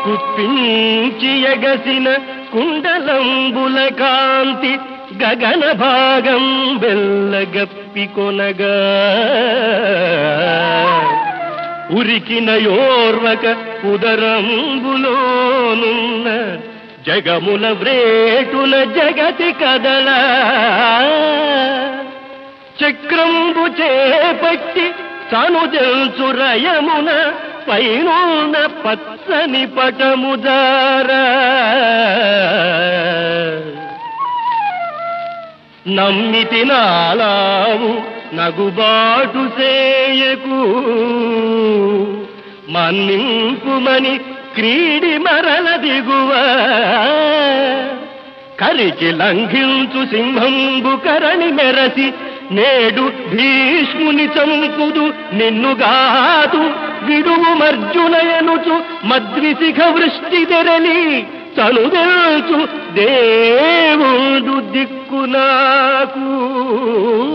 కుప్పించి ఎగసిన కుండలంబుల కాంతి గగన భాగం బెల్లగప్పి కొనగా ఉరికిన యోర్వక ఉదరంబులోనున్న జగముల వ్రేటున జగతి కదల చక్రంబు చేపట్టి తనుజల్చు రయమున పైనున్న పచ్చని పటముదారా నమ్మితి నాలావు నగుబాటు చేయకు మన్నింపుమని క్రీడి మరల దిగువ కరికి లంఘించు సింహంబు కరణి మెరసి నేడు భీష్ముని చంపుదు నిన్నుగాదు విడువు మర్జునయనుచు మద్విశిఖ వృష్టి తెరలి తనుదెల్చు దేవుడు దిక్కు నాకు